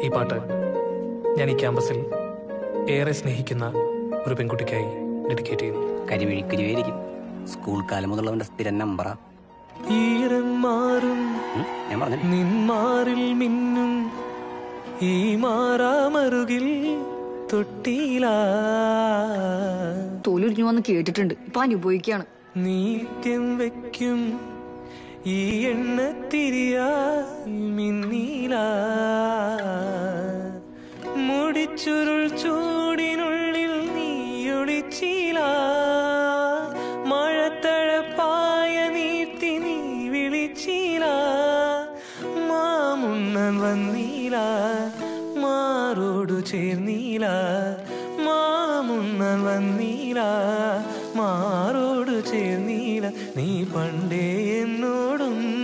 ഈ പാട്ട് ഞാൻ ഈ ക്യാമ്പസിൽ ഏറെ സ്നേഹിക്കുന്ന ഒരു പെൺകുട്ടിക്കായി ഡെഡിക്കേറ്റ് ചെയ്യുന്നു കരിമിഴിക്കരിയായിരിക്കും സ്കൂൾ കാലം മുതലുള്ളവന്റെ സ്ഥിരം നമ്പറാ ഈരം മാറും ഉം, ഞാൻ പറഞ്ഞു നിന്മാറിൽ മിന്നും ഈ മാറാമറുകിൽ തൊട്ടിയില തോലുരിഞ്ഞു വന്ന് കേട്ടിട്ടുണ്ട് ഇപ്പൊ അനുഭവിക്കാണ് നീത്യം വെക്കും ഈ എണ്ണത്തിരിയാ മിന്നീല മുടിച്ചുരുൾ ചൂടിനുള്ളിൽ നീയൊളിച്ചീല മഴത്തഴപ്പായ നീർത്തി നീ വിളിച്ചീല മാമുണ്ണൻ വന്നീല മാറോടു ചേർന്നീല മാമുണ്ണൻ വന്നീല മാറോടു ചേർന്നീല നീ പണ്ടേ എന്നോടൊന്നും